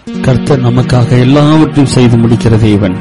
கர்த்தர் நமக்காக எல்லாவற்றையும் செய்து முடிக்கிற தேவன்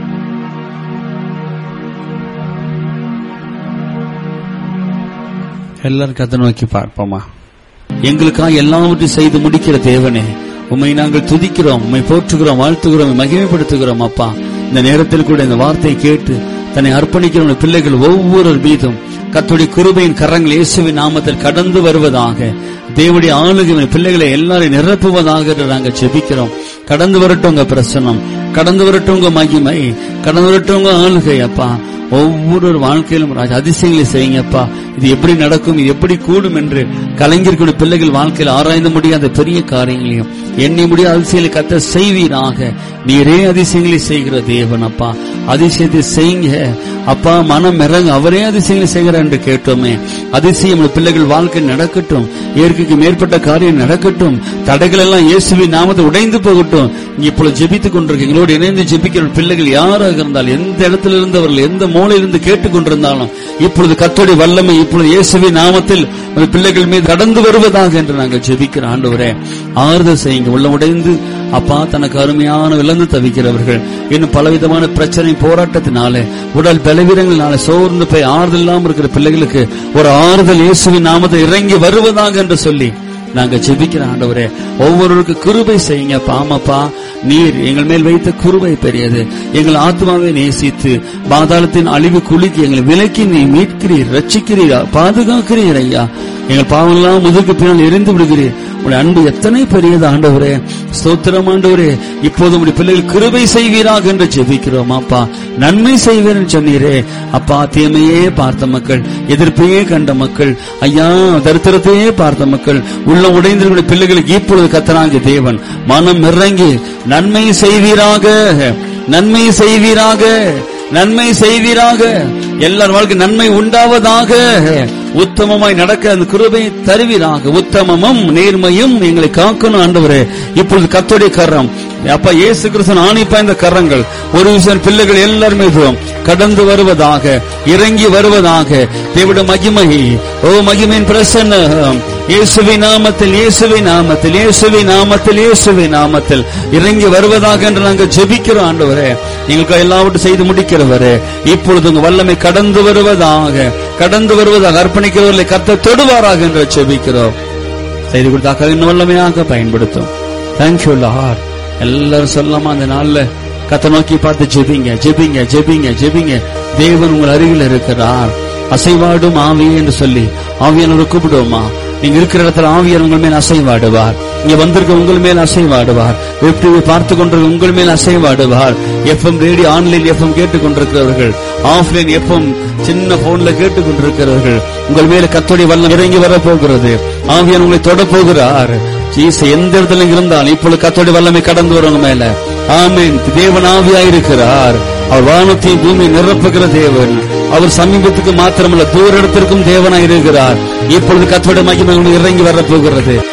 எல்லாரும் கத்தை நோக்கி பார்ப்போமா எங்களுக்காக எல்லாவற்றையும் செய்து முடிக்கிற தேவனே உம்மை நாங்கள் துதிக்கிறோம் உம்மை போற்றுகிறோம் வாழ்த்துகிறோம் உம்மை மகிமைப்படுத்துகிறோம் அப்பா இந்த நேரத்தில் கூட இந்த வார்த்தையை கேட்டு தன்னை அர்ப்பணிக்கிற உம்முடைய பிள்ளைகள் ஒவ்வொரு மீதும் கத்துடைய குருபையின் கரங்கள் இயேசுவின் நாமத்தில் கடந்து வருவதாக தேவனுடைய ஆளுகை உம்முடைய பிள்ளைகளை எல்லாரையும் நிரப்புவதாக என்று நாங்கள் ஜெபிக்கிறோம் கடந்து வரட்டும் உங்க பிரசனம் கடந்து வரட்டும் உங்க மகிமை கடந்து வரட்டும் உங்க ஆளுகை அப்பா ஒவ்வொரு வாழ்க்கையிலும் ராஜா அதிசயங்களை செய்யுங்கப்பா இது எப்படி நடக்கும் இது எப்படி கூடும் என்று கலைஞர்களுடைய பிள்ளைகள் வாழ்க்கையில் ஆராய்ந்து முடியாத பெரிய காரியங்களையும் எண்ணி முடியாத அதிசயங்களை கத்த செய்வீராக நீரே அதிசயங்களை செய்கிற தேவன் அப்பா அதிசயத்தை செய்யுங்க அப்பா மனம் இறங்க அவரே அதிசயங்களை செய்கிறார் என்று கேட்டோமே அதிசயம் உள்ள பிள்ளைகள் வாழ்க்கை நடக்கட்டும் இயற்கைக்கு மேற்பட்ட காரியம் நடக்கட்டும் தடைகள் எல்லாம் இயேசுவின் நாமத்தை உடைந்து போகட்டும் இங்க இப்பொழுது ஜெபித்துக் கொண்டிருக்க எங்களோடு இணைந்து ஜெபிக்கிற பிள்ளைகள் யாராக இருந்தாலும் எந்த இடத்துல இருந்தவர்கள் எந்த மூலையிலிருந்து கேட்டுக் கொண்டிருந்தாலும் இப்பொழுது கத்தோடைய வல்லமை இப்பொழுது இயேசுவின் நாமத்தில் உங்கள் பிள்ளைகள் மீது கடந்து வருவதாக என்று நாங்கள் ஜெபிக்கிற ஆண்டவரே ஆறுதல் செய்யுங்க உள்ள உடைந்து அப்பா தனக்கு அருமையான விலந்து தவிக்கிறவர்கள் இன்னும் பலவிதமான பிரச்சனை போராட்டத்தினாலே உடல் பலவீனங்களினால சோர்ந்து போய் ஆறுதல் இல்லாமல் இருக்கிற பிள்ளைகளுக்கு ஒரு ஆறுதல் இயேசுவின் நாமத்தை இறங்கி வருவதாக என்று சொல்லி நாங்க ஜெபிக்கிற ஆண்டவரே ஒவ்வொருவருக்கு கிருபை செய்யுங்க பாமப்பா நீர் எங்கள் மேல் வைத்த குருவை பெரியது எங்கள் ஆத்மாவை நேசித்து பாதாளத்தின் அழிவு குலுக்கி எங்களை விலக்கி நீ மீட்கிறீர் ரட்சிக்கிறீர் பாதுகாக்கிறீர் ஐயா எங்கள் பாவங்களாம் முதுகு பின்னால் எரிந்து விடுகிறீர் உடைய அன்பு எத்தனை பெரியது ஆண்டவரே ஸ்தோத்திரம் ஆண்டவரே இப்போது உடைய பிள்ளைகள் கிருபை செய்வீராக என்று ஜெபிக்கிறோம் அப்பா நன்மை செய்வீர் என்று சொன்னீரே அப்பா தீமையே பார்த்த மக்கள் எதிர்ப்பையே கண்ட மக்கள் ஐயா தரித்திரத்தையே பார்த்த மக்கள் உள்ள உடைந்திருக்கிற பிள்ளைகளுக்கு இப்பொழுது கத்தராங்க தேவன் மனம் இறங்கி நன்மை செய்வீராக நன்மை செய்வீராக நன்மை செய்வீராக எல்லார் வாழ்க்கை நன்மை உண்டாவதாக உத்தமமாய் நடக்க அந்த கிருபை தருவீராக உத்தமமும் நேர்மையும் எங்களை காக்கணும் ஆண்டவரே இப்பொழுது கத்தோடைய கரம் அப்பா இயேசு கிறிஸ்தன் ஆணி பாய்ந்த கரங்கள் ஒரு விஷயம் பிள்ளைகள் எல்லார் மீதும் கடந்து வருவதாக இறங்கி வருவதாக தேவிட மகிமை ஓ மகிமையின் பிரசன்னம் இயேசுவி நாமத்தில் இயேசுவி நாமத்தில் இயேசுவி நாமத்தில் இயேசுவி நாமத்தில் இறங்கி வருவதாக என்று நாங்கள் ஜெபிக்கிறோம் ஆண்டவரே எங்களுக்கு எல்லாவற்றையும் செய்து முடிக்கிறவரே இப்பொழுது உங்க வல்லமை கடந்து வருவதாக கடந்து வருவதாக அர்ப்பணிக்கிறவர்களை கத்த தொடுவாராக என்று ஜெபிக்கிறோம் செய்து கொடுத்தாக்க இன்னும் வல்லமையாக பயன்படுத்தும் தேங்க்யூ லார்ட் எல்லாரும் சொல்லாம அந்த நாள்ல கத்த நோக்கி பார்த்து ஜெபிங்க ஜெபிங்க ஜெபிங்க ஜெபிங்க தேவன் உங்கள் அருகில் இருக்கிறார் அசைவாடும் ஆவி என்று சொல்லி ஆவியானவர் கூப்பிடுவோமா நீங்க இருக்கிற இடத்துல ஆவியர் உங்கள் மேல் அசைவாடுவார் இங்க வந்திருக்க உங்கள் மேல் அசைவாடுவார் எப்படி பார்த்து கொண்டிருக்க உங்கள் மேல் அசைவாடுவார் எஃப்எம் ரேடியோ ஆன்லைன் எஃப்எம் கேட்டுக் கொண்டிருக்கிறவர்கள் ஆஃப்லைன் எஃப்எம் சின்ன போன்ல கேட்டுக் கொண்டிருக்கிறவர்கள் உங்கள் மேல கத்தோடி வல்லம் இறங்கி வர போகிறது ஆவியன் உங்களை தொட போகிறார் ஜீச எந்த இடத்துல இருந்தாலும் இப்பொழுது கத்தோடி வல்லமை கடந்து வருவங்க மேல ஆமீன் தேவன் ஆவியாயிருக்கிறார் அவர் வானத்தையும் பூமி நிரப்புகிற தேவன் அவர் சமீபத்துக்கு மாத்திரமல்ல தூர இடத்திற்கும் தேவனாய் இருக்கிறார் இப்பொழுது கத்தோட மகிமை இறங்கி வரப்போகிறது